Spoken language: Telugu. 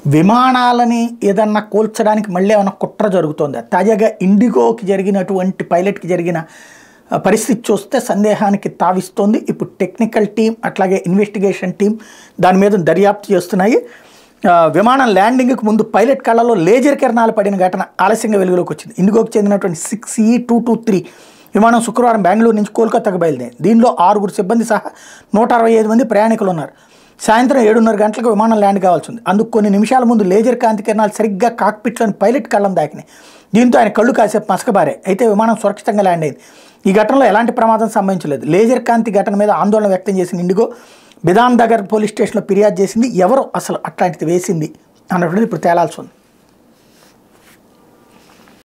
విమానాలని ఏదన్నా కూల్చడానికి మళ్ళీ ఏమైనా కుట్ర జరుగుతోందా తాజాగా ఇండిగోకి జరిగినటువంటి పైలట్కి జరిగిన ఆ, పరిస్థితి చూస్తే సందేహానికి తావిస్తోంది ఇప్పుడు టెక్నికల్ టీం అట్లాగే ఇన్వెస్టిగేషన్ టీం దాని మీద దర్యాప్తు చేస్తున్నాయి ఆ, విమానం ల్యాండింగ్కి ముందు పైలట్ కళ్ళలో లేజర్ కిరణాలు పడిన ఘటన ఆలస్యంగా వెలుగులోకి వచ్చింది ఇండిగోకి చెందినటువంటి సిక్స్ ఈ టూ టూ త్రీ విమానం శుక్రవారం బెంగళూరు నుంచి కోల్కతాకు బయలుదేరింది దీనిలో ఆరుగురు సిబ్బంది సహా నూట అరవై ఐదు మంది ప్రయాణికులు ఉన్నారు సాయంత్రం ఏడున్నర గంటలకు విమానం ల్యాండ్ కావాల్సి ఉంది అందుకు కొన్ని నిమిషాల ముందు లేజర్ కాంతి కిరణాలు సరిగ్గా కాక్పిట్లోని పైలట్ కళ్ళం దాకినాయి దీంతో ఆయన కళ్ళు కాసేపు మసకబారే అయితే విమానం సురక్షితంగా ల్యాండ్ అయింది ఈ ఘటనలో ఎలాంటి ప్రమాదం సంభవించలేదు లేజర్ కాంతి ఘటన మీద ఆందోళన వ్యక్తం చేసిన ఇండిగో బిధాన్ దగ్గర పోలీస్ స్టేషన్లో ఫిర్యాదు చేసింది ఎవరు అసలు అట్లాంటిది వేసింది అన్నటువంటిది ఇప్పుడు తేలాల్సి ఉంది